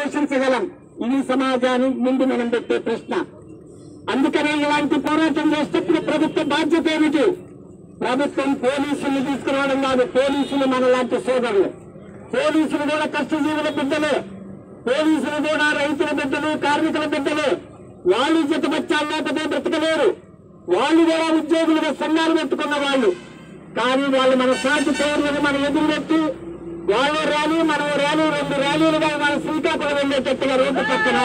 పోషించగలం ఇది సమాజాన్ని ముందు మనం పెట్టే ప్రశ్న అందుకనే ఇలాంటి పోరాటం చేసేటప్పుడు ప్రభుత్వ బాధ్యత ఏమిటి ప్రభుత్వం పోలీసులు తీసుకురావడం కాదు పోలీసులు మనలాంటి సోదరులు పోలీసులు కూడా కష్టజీవుల బిడ్డలే పోలీసులు కూడా రైతుల బిడ్డలు కార్మికుల బిడ్డలే వాళ్ళు జతబచ్చాలు లేకపోతే బ్రతకలేరు వాళ్ళు కూడా ఉద్యోగులుగా సంఘాలు పెట్టుకున్న వాళ్ళు కానీ వాళ్ళు మన సాటి పౌరులను మనం ఎదురుపెట్టి వాళ్ళు ర్యాలీ మనం ర్యాలీ రెండు ర్యాలీలుగా మన శ్రీకాకుళం వెళ్ళేటట్టుగా రోడ్డు పక్కన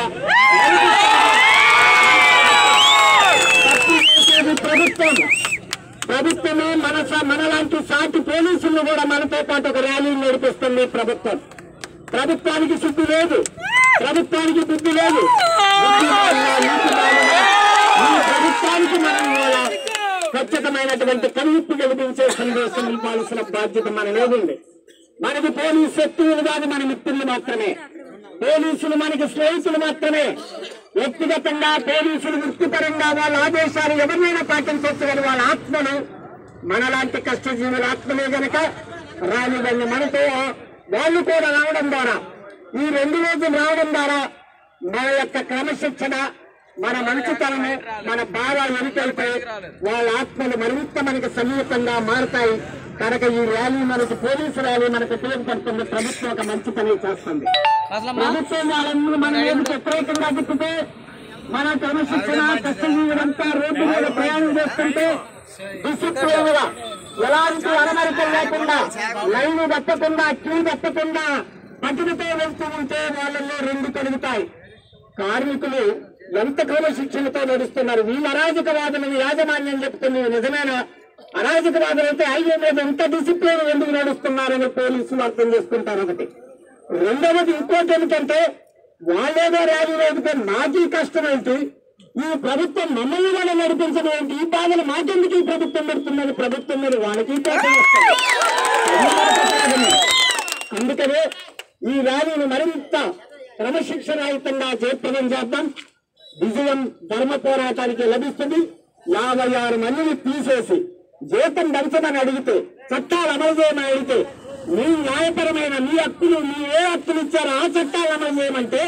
తప్పు చేసేది ప్రభుత్వం ప్రభుత్వమే మన స- మనలాంటి సాటి పోలీసులను కూడా మనతో పాటు ఒక ర్యాలీ నడిపిస్తుంది ప్రభుత్వం ప్రభుత్వానికి సిగ్గు లేదు ప్రభుత్వానికి బుద్ధి లేదు బుద్ధి మాలిన, నీతి మాలిన, ఈ ప్రభుత్వానికి మనం కూడా ఖచ్చితమైనటువంటి కనువిప్పు కల్పించే సందేశం ఇవ్వాల్సిన బాధ్యత మన లేదండి మనకి పోలీసు శత్రువులు కాదు మన మిత్రులు మాత్రమే పోలీసులు మనకి స్నేహితులు మాత్రమే వ్యక్తిగతంగా పోలీసులు వృత్తిపరంగా వాళ్ళ ఆదేశాలు ఎవరినైనా పాటించవచ్చు కానీ వాళ్ళ ఆత్మను మనలాంటి కష్టజీవుల ఆత్మలే గనక రానివ్వండి మనతో వాళ్ళు కూడా రావడం ద్వారా ఈ రెండు రోజులు రావడం ద్వారా మన యొక్క క్రమశిక్షణ మన మంచితనము మన భావాలు ఎన్నికలపై వాళ్ళ ఆత్మలు మరింత మనకి సమీపంగా మారుతాయి కనుక ఈ ర్యాలీ మనకి పోలీసు ర్యాలీ మనకు ఉపయోగపడుతుంది ప్రభుత్వం ఒక మంచి పని చేస్తుంది ప్రభుత్వం వాళ్ళందరూ మన మీద వ్యతిరేకంగా తిప్పితే మన క్రమశిక్షణ కష్టజీవులంతా రోడ్డు మీద ప్రయాణం చేస్తుంటే డిసిప్లిన్ గా ఎలాంటి అరమరికలు లేకుండా లైన్ తప్పకుండా క్యూ తప్పకుండా పట్టుదతో వెళ్తూ ఉంటే వాళ్ళల్లో రెండు కలుగుతాయి కార్మికులు ఎంత క్రమశిక్షణతో నడుస్తున్నారు వీళ్ళ అరాజకవాదులను యాజమాన్యం చెప్తుంది నిజమైన అరాజకవాదులు అయితే హైవే మీద ఎంత డిసిప్లిన్ ఎందుకు నడుస్తున్నారని పోలీసులు అర్థం చేసుకుంటారు ఒకటి రెండవది ఇంకోటి ఏమిటంటే వాళ్ళేదో ర్యాలీ లేకపోతే నాకీ కష్టం ఏంటి ఈ ప్రభుత్వం మమ్మల్ని కూడా నడిపించడం ఏంటి ఈ బాధలు మాకెందుకు ఈ ప్రభుత్వం పెడుతున్నది ప్రభుత్వం మీద వాళ్ళకి కోపం వస్తుంది. అది మాట కాదని. అందుకనే ఈ ర్యాలీని మరింత క్రమశిక్షణాయుతంగా జయప్రదం చేద్దాం విజయం ధర్మ పోరాటానికి లభిస్తుంది యాభై ఆరు మందిని తీసేసి జీతం పెంచమని అడిగితే చట్టాలు అమలు చేయమని అడిగితే మీ న్యాయపరమైన మీ హక్కులు మీ ఏ హక్కులు ఇచ్చారో ఆ చట్టాలు అమలు చేయమంటే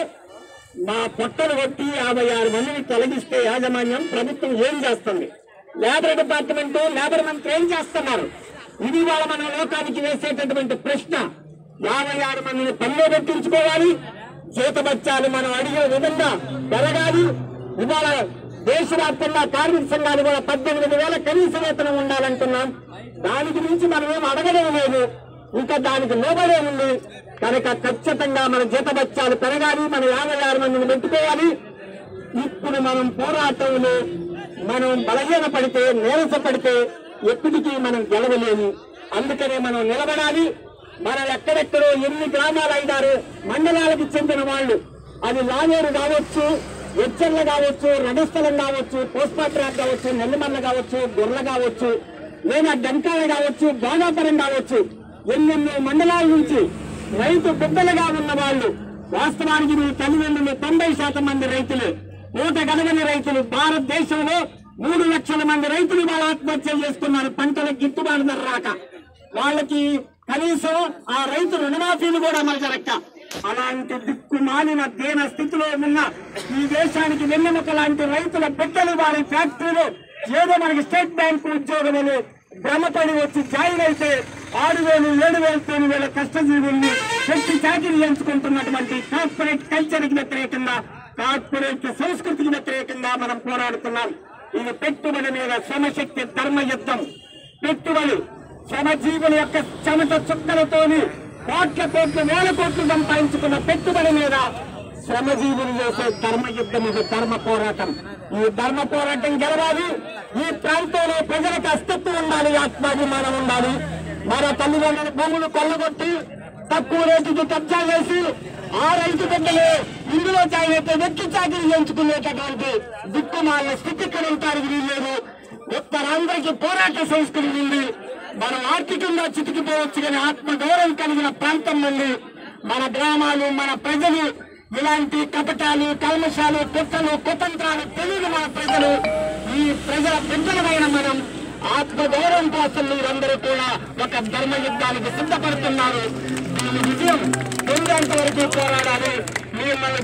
మా పొట్టలు కొట్టి యాభై ఆరు మందిని తొలగిస్తే యాజమాన్యం ప్రభుత్వం ఏం చేస్తుంది లేబర్ డిపార్ట్మెంట్ లేబర్ మంత్రి ఏం చేస్తున్నారు ఇది వాళ్ళ మన లోకానికి వేసేటటువంటి ప్రశ్న యాభై ఆరు మందిని పనిలో పెట్టించుకోవాలి జీతబత్యాలు మనం అడిగే విధంగా పెరగాలి ఇవాళ దేశవ్యాప్తంగా కార్మిక సంఘాలు కూడా పద్దెనిమిది వేల కనీస వేతనం ఉండాలంటున్నాం దానికి మించి మనం ఏం అడగడం లేదు ఇంకా దానికి లోబడే ఉంది కనుక ఖచ్చితంగా మన జీతబత్యాలు పెరగాలి మన యాభై ఆరు మందిని పెట్టుకోవాలి ఇప్పుడు మనం పోరాటంలో మనం బలహీన పడితే నీరస పడితే ఎప్పటికీ మనం గెలవలేము అందుకనే మనం నిలబడాలి మనం ఎక్కడెక్కడో ఎన్ని గ్రామాలు అయినారు మండలాలకు చెందిన వాళ్ళు అది లానేరు కావచ్చు ఎచ్చర్ల కావచ్చు రణస్థలం కావచ్చు పోస్పాట్రాక్ కావచ్చు నెల్లిమల్ల కావచ్చు గొర్రెల కావచ్చు లేదా డంకాల కావచ్చు బాగాపురం కావచ్చు ఎన్నెన్నో మండలాల నుంచి రైతు బిడ్డలుగా ఉన్న వాళ్ళు వాస్తవానికి మీ తల్లిదండ్రులు తొంభై శాతం మంది రైతులు నూట గడగని రైతులు భారతదేశంలో మూడు లక్షల మంది రైతులు వాళ్ళ ఆత్మహత్యలు చేసుకున్నారు పంటల గిట్టుబాటు ధర రాక వాళ్ళకి కనీసం ఆ రైతు రుణమాఫీలు కూడా అమలు జరగక అలాంటి దిక్కుమాలిన దీన స్థితిలో ఉన్న ఈ దేశానికి వెన్నెముక లాంటి రైతుల బిడ్డలు వారి ఫ్యాక్టరీలు ఏదో మనకి స్టేట్ బ్యాంక్ ఉద్యోగములు భ్రమపడి వచ్చి జాయిన్ అయితే ఆరు వేలు ఏడు వేలతో వేల కష్టజీవుల్ని శక్తి చాకిరి ఎంచుకుంటున్నటువంటి కార్పొరేట్ కల్చర్ కి వ్యతిరేకంగా కార్పొరేట్ సంస్కృతికి వ్యతిరేకంగా మనం పోరాడుతున్నాం ఇది పెట్టుబడి మీద శ్రమశక్తి ధర్మ యుద్ధం పెట్టుబడి శ్రమజీవుల యొక్క చెమట చుక్కలతోని కోట్ల కోట్ల వేల కోట్లు సంపాదించుకున్న పెట్టుబడి మీద శ్రమజీవులు చేసే ధర్మ యుద్ధం ఇది ధర్మ పోరాటం ఈ ధర్మ పోరాటం గెలవాలి ఈ ప్రాంతంలో ప్రజలకు అస్తిత్వం ఉండాలి ఆత్మాభిమానం ఉండాలి మన తల్లిదండ్రుల భూములు కొల్లగొట్టి తక్కువ రేటుకి కబ్జా చేసి ఆ రైతు బిడ్డలు ఇందులో చాయితే వెక్కి చాకిరి చేయించుకునేటటువంటి దిక్కుమాల స్థితి ఇక్కడ ఉంటానికి వీల్లేదు ఉత్తరాంధ్రకి పోరాట సంస్కృతి ఉంది మనం ఆర్థికంగా చితికిపోవచ్చు కానీ ఆత్మ గౌరవం కలిగిన ప్రాంతం నుండి మన గ్రామాలు మన ప్రజలు ఇలాంటి కపటాలు కల్మషాలు కుట్రలు కుతంత్రాలు తెలియని మన ప్రజలు ఈ ప్రజల బిడ్డలమైన మనం ఆత్మ గౌరవం కోసం మీరందరూ కూడా ఒక ధర్మ యుద్ధానికి సిద్ధపడుతున్నారు దీని విజయం పొందేంత వరకు పోరాడాలి మిమ్మల్ని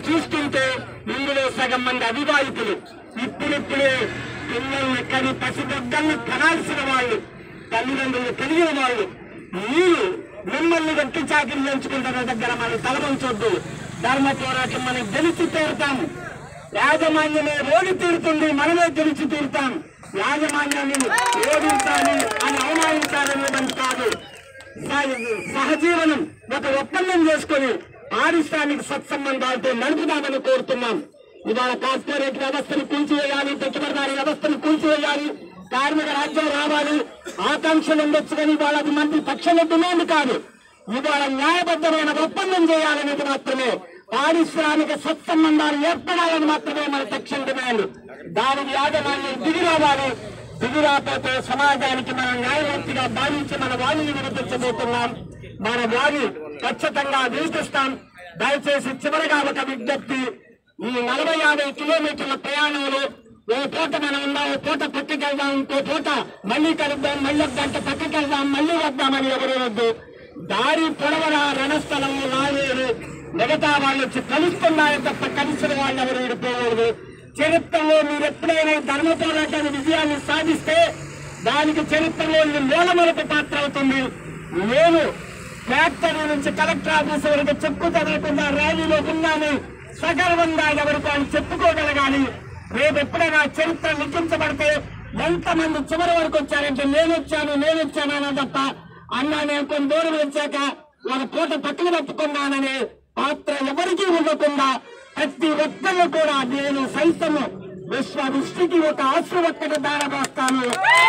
చూస్తుంటే ఇందులో సగం మంది అవివాహితులు ఇప్పుడిప్పుడే పిల్లల్ని కని పసిబొగ్గల్ని కనాల్సిన వాళ్ళు తల్లిదండ్రులు కలిగిన వాళ్ళు మీరు మిమ్మల్ని వెట్టి చాకిరి ఎంచుకుంటున్న దగ్గర మనం తలవంచొద్దు ధర్మ పోరాటం మనం గెలిచి తీరుతాము యాజమాన్యమే ఓడి తీరుతుంది మనమే గెలిచి తీరుతాం యాజమాన్యాన్ని ఓడించాలి అని అవమానించాలనేది కాదు సహ- సహజీవనం ఒక ఒప్పందం చేసుకొని పారిశ్రామిక సత్సంబంధాలతో నడుపుదామని కోరుతున్నాం ఇవాళ కార్పొరేట్ వ్యవస్థను కూల్చివేయాలి పెట్టుబడిదారి వ్యవస్థను కూల్చివేయాలి కార్మిక రాజ్యం రావాలి ఆకాంక్షలు ఉండొచ్చు కానీ ఇవాళ అది మంది పక్షాల డిమాండ్ కాదు ఇవాళ న్యాయబద్ధమైన ఒప్పందం చేయాలనేది మాత్రమే పారిశ్రామిక సత్సంబంధాలు ఏర్పడాలని మాత్రమే మన తక్షణ డిమాండ్ దాని యాజమాన్యం దిగి రావాలి దిగి రాకపోతే సమాజానికి మనం న్యాయమూర్తిగా భావించి మన వాణిని వినిపించబోతున్నాం మన వాణి ఖచ్చితంగా వినిపిస్తాం దయచేసి చివరిగా ఒక విజ్ఞప్తి ఈ నలభై యాభై కిలోమీటర్ల ప్రయాణంలో ఓ పూట మనం ఉన్నాం ఓ పూట పక్కకి వెళ్దాం ఇంకో పూట మళ్ళీ కలుద్దాం మళ్ళీ ఒక గంట పక్కకి వెళ్దాం మళ్ళీ వద్దామని ఎవరు వద్దు దారి పొడవన రణస్థలం లావేరు మిగతా వాళ్ళు వచ్చి కలుస్తున్నారని తప్ప కలిసిన వాళ్ళు ఎవరు విడిపోకూడదు చరిత్రలో మీరు ఎప్పుడైనా ఈ ధర్మ పోరాటాన్ని విజయాన్ని సాధిస్తే దానికి చరిత్రలో ఇది మూలమొదటి పాత్ర అవుతుంది నేను ఫ్యాక్టరీ నుంచి కలెక్టర్ ఆఫీస్ వరకు చెక్కు చదవకుండా ర్యాలీలో ఉన్నాను సగర్వంగా ఎవరికి అని చెప్పుకోగలగాలి రేపు ఎప్పుడైనా చరిత్ర లిఖించబడితే ఎంతమంది చివరి వరకు వచ్చారంటే నేను వచ్చాను నేను వచ్చాను అన్న తప్ప అన్నా నేను కొన్ని దూరం వచ్చాక ఒక పూట పక్కన పెట్టుకున్నాననే పాత్ర ఎవరికీ ఉండకుండా ప్రతి ఒక్కళ్ళు కూడా నేను సైతము విశ్వ దృష్టికి ఒక ఆశ్రు ఒక్కటి దారబోస్తాను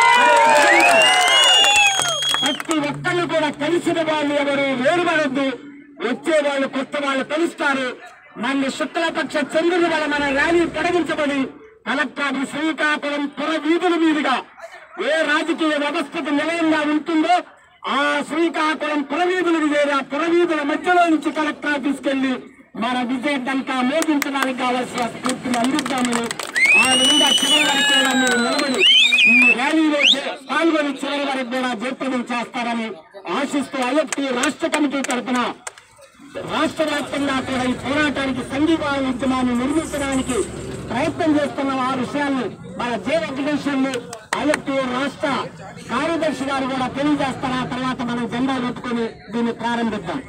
ప్రతి ఒక్కళ్ళు కూడా కలిసిన వాళ్ళు ఎవరు వేరుపడద్దు వచ్చే వాళ్ళు కొత్త వాళ్ళు కలుస్తారు మళ్ళీ శుక్లపక్ష చంద్రుని వల్ల మన ర్యాలీ పొడిగించబడి కలెక్టర్ శ్రీకాకుళం పుర వీధుల మీదుగా ఏ రాజకీయ వ్యవస్థకు నిలయంగా ఉంటుందో ఆ శ్రీకాకుళం పురవీధులకు చేరి ఆ పురవీధుల మధ్యలో నుంచి కలెక్టర్ ఆఫీస్కి వెళ్లి మన విజయ డంకా మోగించడానికి కావాల్సిన స్ఫూర్తిని అందిద్దామని ఆ విధంగా చివరి వరకు కూడా మీరు నిలబడి ఈ ర్యాలీలో జే- పాల్గొని చివరి వరకు కూడా జయప్రదం చేస్తారని ఆశిస్తూ ఐఎఫ్టీ రాష్ట్ర కమిటీ తరఫున రాష్ట్ర వ్యాప్తంగా కూడా ఈ పోరాటానికి సంఘీభావ ఉద్యమాన్ని నిర్మించడానికి ప్రయత్నం చేస్తున్న ఆ విషయాన్ని మన జే వెంకటేశ్వర్లు ఐఎఫ్టీ రాష్ట్ర కార్యదర్శి గారు కూడా తెలియజేస్తారు ఆ తర్వాత మనం జెండా పెట్టుకుని దీన్ని ప్రారంభిద్దాం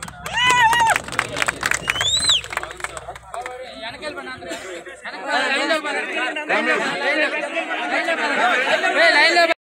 లైన్ లో